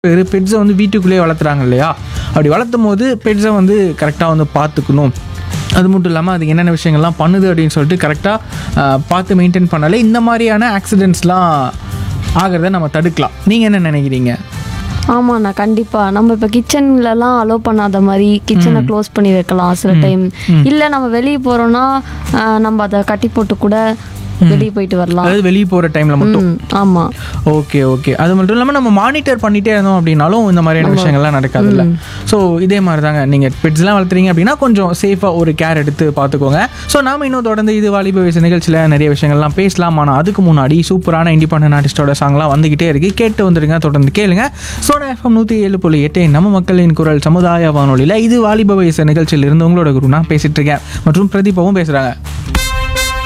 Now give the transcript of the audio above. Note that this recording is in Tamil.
பேர் பெட்ஸை வந்து வீட்டுக்குள்ளேயே வளர்த்துறாங்க இல்லையா அப்படி வளர்த்தும் போது பெட்ஸை வந்து கரெக்டாக வந்து பார்த்துக்கணும் அது மட்டும் இல்லாமல் அது என்னென்ன விஷயங்கள்லாம் பண்ணுது அப்படின்னு சொல்லிட்டு கரெக்டாக பார்த்து மெயின்டைன் பண்ணாலே இந்த மாதிரியான ஆக்சிடெண்ட்ஸ்லாம் ஆகிறத நம்ம தடுக்கலாம் நீங்கள் என்ன நினைக்கிறீங்க ஆமாண்ணா கண்டிப்பாக நம்ம இப்போ கிச்சன்லலாம் அலோவ் பண்ணாத மாதிரி கிச்சனை க்ளோஸ் பண்ணி வைக்கலாம் சில டைம் இல்லை நம்ம வெளியே போகிறோன்னா நம்ம அதை கட்டி போட்டு கூட வெளியே போயிட்டு வரலாம் அதாவது வெளியே போகிற டைமில் மட்டும் ம் ஆமாம் ஓகே ஓகே அது மட்டும் இல்லாமல் நம்ம மானிட்டர் பண்ணிட்டே இருந்தோம் அப்படின்னாலும் இந்த மாதிரியான விஷயங்கள்லாம் நடக்காதுல்ல ஸோ இதே மாதிரி தாங்க நீங்கள் பெட்ஸ்லாம் வளர்த்துறீங்க அப்படின்னா கொஞ்சம் சேஃபாக ஒரு கேர் எடுத்து பார்த்துக்கோங்க ஸோ நாம இன்னும் தொடர்ந்து இது வாலிப வயசு நிகழ்ச்சியில் நிறைய விஷயங்கள்லாம் பேசலாம் ஆனால் அதுக்கு முன்னாடி சூப்பரான இண்டிபெண்டன்ட் ஆர்டிஸ்டோட சாங்லாம் வந்துகிட்டே இருக்கு கேட்டு வந்துருங்க தொடர்ந்து கேளுங்க சோனா எஃப்எம் நூற்றி ஏழு புள்ளி எட்டு நம்ம மக்களின் குரல் சமுதாய வானொலியில் இது வாலிப வயசு நிகழ்ச்சியில் இருந்து உங்களோட குரு நான் பேசிட்டு இருக்கேன் மற்றும் பிரதீபாவும் பேசுகிறாங்க